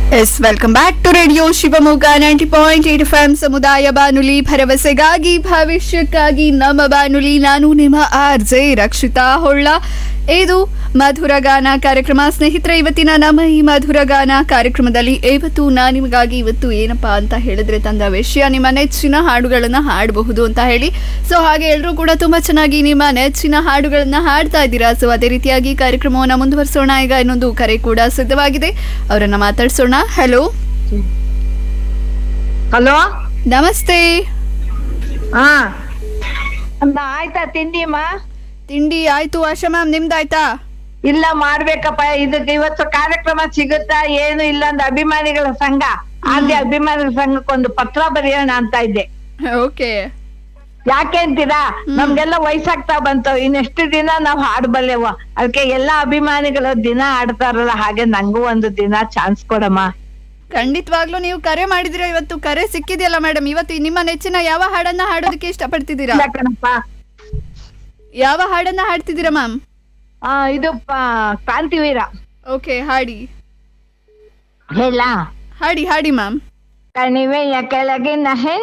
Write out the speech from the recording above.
S welcome back to radio Shivamogga ninety point eight F ಸಮುದಾಯ ಬಾನುಲಿ ಭರವಸೆಗಾಗಿ ಭವಿಷ್ಯಕ್ಕಾಗಿ ನಮ್ಮ ಬಾನುಲಿ ನಾನು ನಿಮ್ಮ ಆರ್ ಜೆ ರಕ್ಷಿತಾ ಹೊಳ್ಳ ಇದು ಮಧುರ ಗಾನ ಕಾರ್ಯಕ್ರಮ ಸ್ನೇಹಿತರೆ ಇವತ್ತಿನ ನಮ್ಮ ಈ ಮಧುರ ಗಾನ ಕಾರ್ಯಕ್ರಮದಲ್ಲಿ ಇವತ್ತು ನಾನು ನಿಮಗಾಗಿ ಇವತ್ತು ಏನಪ್ಪಾ ಅಂತ ಹೇಳಿದ್ರೆ ತಂದ ವಿಷಯ ನಿಮ್ಮ ನೆಚ್ಚಿನ ಹಾಡುಗಳನ್ನ ಹಾಡಬಹುದು ಅಂತ ಹೇಳಿ ಸೊ ಹಾಗೆ ಎಲ್ಲರೂ ಕೂಡ ತುಂಬಾ ಚೆನ್ನಾಗಿ ನಿಮ್ಮ ನೆಚ್ಚಿನ ಹಾಡುಗಳನ್ನ ಹಾಡ್ತಾ ಇದ್ದೀರಾ ಸೊ ಅದೇ ರೀತಿಯಾಗಿ ಕಾರ್ಯಕ್ರಮವನ್ನು ಮುಂದುವರಿಸೋಣ ಈಗ ಇನ್ನೊಂದು ಕರೆ ಕೂಡ ಸಿದ್ಧವಾಗಿದೆ ಅವರನ್ನ ಮಾತಾಡ್ಸೋಣ ಹಲೋ ಹಲೋ ನಮಸ್ತೆ ಹಾ ಅಮ್ಮ ಆಯ್ತಾ ತಿಂಡಿಮ್ಮ ತಿಂಡಿ ಆಯ್ತು ಆಶಾ ಮ್ಯಾಮ್ ನಿಮ್ದಾಯ್ತಾ ಇಲ್ಲ ಮಾಡ್ಬೇಕಪ್ಪ ಇದಕ್ಕೆ ಇವತ್ತು ಕಾರ್ಯಕ್ರಮ ಸಿಗುತ್ತಾ ಏನು ಇಲ್ಲ ಅಂದ ಅಭಿಮಾನಿಗಳ ಸಂಘ ಆದ್ಯ ಅಭಿಮಾನಿಗಳ ಸಂಘಕ್ಕೊಂದು ಪತ್ರ ಬರೆಯೋಣ ಅಂತ ಇದ್ದೆ ಓಕೆ ಯಾಕೆ ಅಂತೀರಾ ನಮ್ಗೆಲ್ಲ ವಯಸ್ಸಾಗ್ತಾ ಬಂತು ಇನ್ನೆಷ್ಟು ದಿನ ನಾವ್ ಹಾಡ್ಬಲ್ಲೆವ ಅದಕ್ಕೆ ಎಲ್ಲಾ ಅಭಿಮಾನಿಗಳು ದಿನ ಆಡ್ತಾರಲ್ಲ ಹಾಗೆ ನಂಗೂ ಒಂದು ದಿನ ಚಾನ್ಸ್ ಕೊಡಮ್ಮ ಖಂಡಿತವಾಗ್ಲೂ ನೀವು ಕರೆ ಮಾಡಿದಿರಾ ಇವತ್ತು ಕರೆ ಸಿಕ್ಕಿದೆಯಲ್ಲ ಮೇಡಮ್ ಇವತ್ತು ನಿಮ್ಮ ನೆಚ್ಚಿನ ಯಾವ ಹಾಡನ್ನ ಹಾಡೋದಕ್ಕೆ ಇಷ್ಟಪಡ್ತಿದ್ದೀರಾ ಇಲ್ಲ ಕಣಪ್ಪ ಯಾವ ಹಾಡನ್ನ ಹಾಡ್ತಿದ್ದೀರಾ ಮ್ಯಾಮ್ ಆ ಇದು ಪ- ಕ್ರಾಂತಿವೀರ ಓಕೆ ಹಾಡಿ ಹೇಳ ಹಾಡಿ ಹಾಡಿ ಮ್ಯಾಮ್ ಕಣಿವೆಯ ಕೆಳಗಿನ ಹೆಣ್ಣು